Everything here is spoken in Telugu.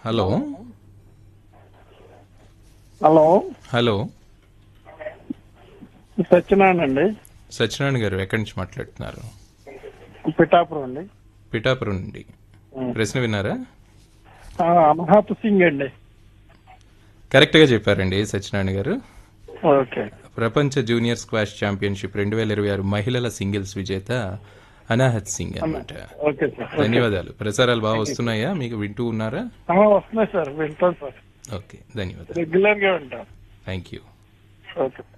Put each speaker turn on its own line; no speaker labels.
హలో
హలో
హలో
సత్యనారాయణ అండి
సత్యనారాయణ గారు ఎక్కడి నుంచి మాట్లాడుతున్నారు
పిఠాపురం అండి
పిఠాపురం నుండి ప్రశ్న విన్నారా
ఆ, అమర్నాథ్ సింగ్ అండి
కరెక్ట్ గా చెప్పారండి సత్యనారాయణ గారు
ఓకే
ప్రపంచ జూనియర్ స్క్వాష్ ఛాంపియన్షిప్ రెండు వేల ఇరవై ఆరు మహిళల సింగిల్స్ విజేత అనాహత్ సింగ్ అన్నమాట
ఓకే సార్
ధన్యవాదాలు ప్రసారాలు బాగా వస్తున్నాయా మీకు వింటూ ఉన్నారా
ఆ, వస్తున్నాయి సార్ వింటాను సార్
ఓకే ధన్యవాదాలు
రెగ్యులర్ గా వింటాను
థ్యాంక్ యూ
ఓకే